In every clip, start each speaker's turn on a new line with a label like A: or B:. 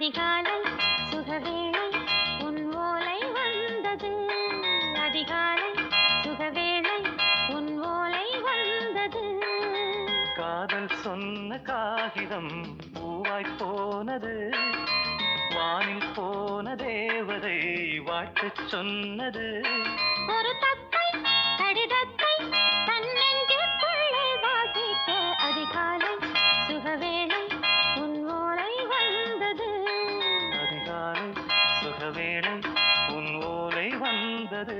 A: அதிகாலை சுகவேளை உன் ஓலை வந்தது அதிகாலை சுகவேளை உன் ஓலை வந்தது
B: காதல் சொன்ன காகிதம் பூவாய் போனது வானில் போன தேவதை வாழ்த்துச் சொன்னது
A: ஒரு தத்தை கடிதத்தை தன்னெஞ்சுக்குள்ளே வாசிக்க அதிகாலை சுகவேளை உன் ஓலை வந்தது
B: அதிகாலை சுகவேளை உன் ஓலை வந்தது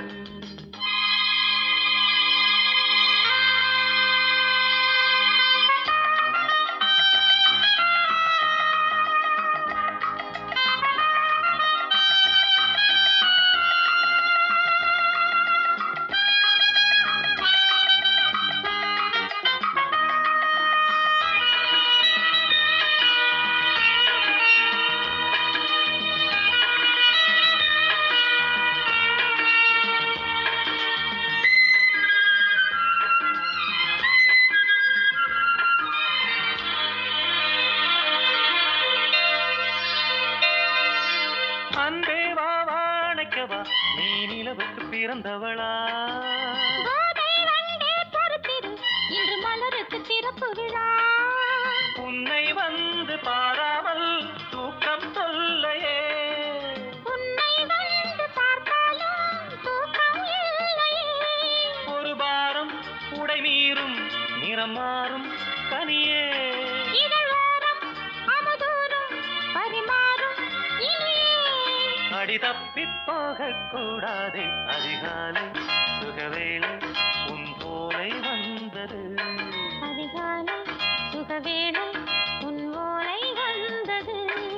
B: அன்பே வா வாழைக்கவா நீ நிலவுக்கு பிறந்தவளா
A: கோதை வண்டே பொறுத்திரு இன்று மலருக்கு திறப்பு விழா
B: உன்னை வந்து பாராமல் தூக்கம் சொல்லையே
A: உன்னை வந்து பார்த்தாலும் தூக்கம் இல்லையே
B: ஒரு பாரம் உடை மீறும் நிறம் மாறும் கனியே
A: இதழ் ஓரம் அவதூறும் பரிமாறும் இனியே
B: அடி தப்பி போகக் கூடாதே அதிகாலை சுகவேளை உன் போலை வந்தது
A: அதிகாலை சுகவேளை உன் ஓலை வந்தது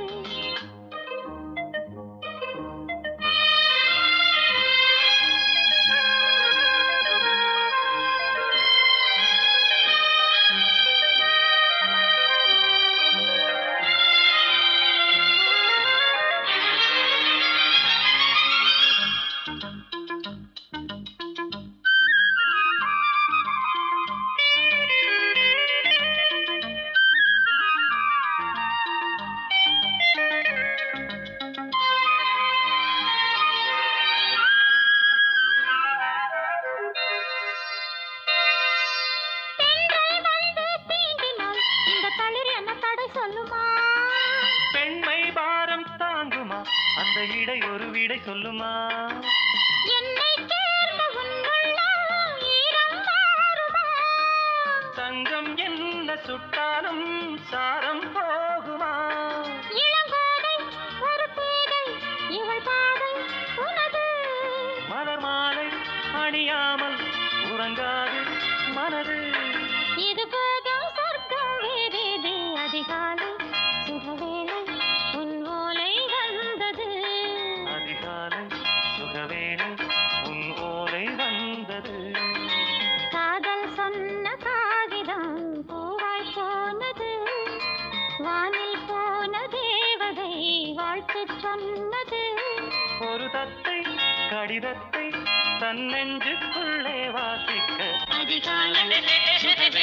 A: பெண்கள் வந்து தீண்டினால் இந்த தளிர் என்ன தடை சொல்லுமா
B: பெண்மை பாரம் தாங்குமா அந்த இடை ஒரு விடை சொல்லுமா
A: என்னை சேர்ந்த உன் உள்ளம் ஈரம் மாறுமா
B: தங்கம் என்ன சுட்டாலும் சாரம் போகுமா
A: இளங்கோதை ஒரு பேதை இவள் பாதை உனது
B: மலர் மாலை அணியாமல் உறங்காது மனது
A: இது போதும் சொர்க்கம் வேறேது அதிகாலை சுகவேளை உன் ஓலை வந்தது
B: அதிகாலை சுகவேளை உன் ஓலை வந்தது
A: காதல் சொன்ன காகிதம் பூவாய் போனது வானில் போன தேவதை வாழ்த்து சொன்னது
B: ஒரு தத்தை கடிதத்தை தன்னெஞ்சுக்குள்ளே வாசிக்க
A: அதிகாலை சுகவேளை